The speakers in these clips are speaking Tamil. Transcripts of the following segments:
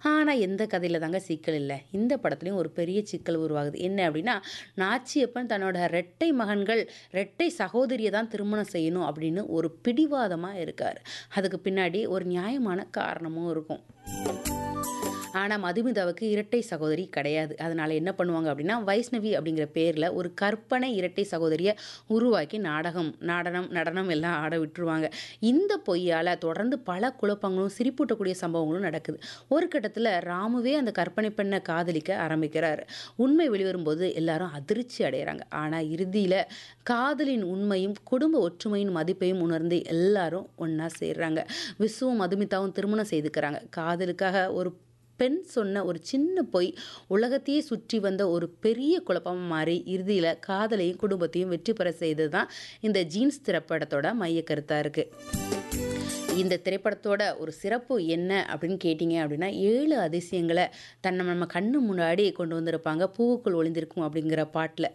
ஆனால் எந்த கதையில் தாங்க சிக்கல் இல்லை இந்த படத்துலையும் ஒரு பெரிய சிக்கல் உருவாகுது என்ன அப்படின்னா நாச்சியப்பன் தன்னோட ரெட்டை மகன்கள் ரெட்டை சகோதரியை தான் திருமணம் செய்யணும் அப்படின்னு ஒரு பிடிவாதமாக இருக்கார் அதுக்கு பின்னாடி ஒரு நியாயமான காரணமும் இருக்கும் ஆனால் மதுமிதாவுக்கு இரட்டை சகோதரி கிடையாது அதனால் என்ன பண்ணுவாங்க அப்படின்னா வைஷ்ணவி அப்படிங்கிற பேரில் ஒரு கற்பனை இரட்டை சகோதரியை உருவாக்கி நாடகம் நடனம் நடனம் எல்லாம் ஆட விட்டுருவாங்க இந்த பொய்யால் தொடர்ந்து பல குழப்பங்களும் சிரிப்பூட்டக்கூடிய சம்பவங்களும் நடக்குது ஒரு கட்டத்தில் ராமுவே அந்த கற்பனை பெண்ணை காதலிக்க ஆரம்பிக்கிறார் உண்மை வெளிவரும்போது எல்லாரும் அதிர்ச்சி அடைகிறாங்க ஆனால் இறுதியில் காதலின் உண்மையும் குடும்ப ஒற்றுமையின் மதிப்பையும் உணர்ந்து எல்லாரும் ஒன்றா சேர்றாங்க விசுவும் மதுமிதாவும் திருமணம் செய்துக்கிறாங்க காதலுக்காக ஒரு பெண் சொன்ன ஒரு சின்ன பொய் உலகத்தையே சுற்றி வந்த ஒரு பெரிய குழப்பமாக மாறி இறுதியில் காதலையும் குடும்பத்தையும் வெற்றி பெற செய்தது தான் இந்த ஜீன்ஸ் திரைப்படத்தோட மைய கருத்தாக இருக்குது இந்த திரைப்படத்தோட ஒரு சிறப்பு என்ன அப்படின்னு கேட்டிங்க அப்படின்னா ஏழு அதிசயங்களை தன்னை நம்ம கண்ணு முன்னாடி கொண்டு வந்திருப்பாங்க பூவுக்குள் ஒளிந்திருக்கும் அப்படிங்கிற பாட்டில்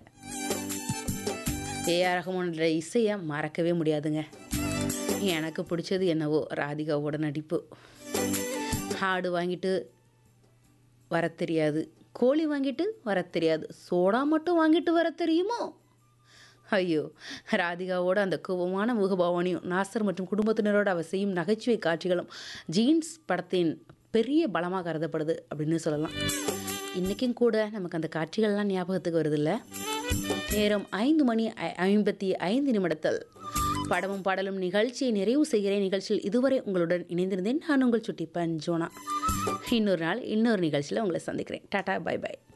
ஏஆர் ரஹ்மானோட இசையை மறக்கவே முடியாதுங்க எனக்கு பிடிச்சது என்னவோ ராதிகாவோட நடிப்பு ஆடு வாங்கிட்டு வர தெரியாது கோழி வாங்கிட்டு வர தெரியாது சோடா மட்டும் வாங்கிட்டு வர தெரியுமோ ஐயோ ராதிகாவோட அந்த கோபமான முகபாவனையும் நாசர் மற்றும் குடும்பத்தினரோட அவர் செய்யும் நகைச்சுவை காட்சிகளும் ஜீன்ஸ் படத்தின் பெரிய பலமாக கருதப்படுது அப்படின்னு சொல்லலாம் இன்றைக்கும் கூட நமக்கு அந்த காட்சிகள்லாம் ஞாபகத்துக்கு வருதில்ல நேரம் ஐந்து மணி ஐ- ஐம்பத்தி ஐந்து நிமிடத்தில் படமும் பாடலும் நிகழ்ச்சியை நிறைவு செய்கிற நிகழ்ச்சியில் இதுவரை உங்களுடன் இணைந்திருந்தேன் நான் உங்கள் சுட்டி பஞ்சோனா இன்னொரு நாள் இன்னொரு நிகழ்ச்சியில் உங்களை சந்திக்கிறேன் டாடா பை பை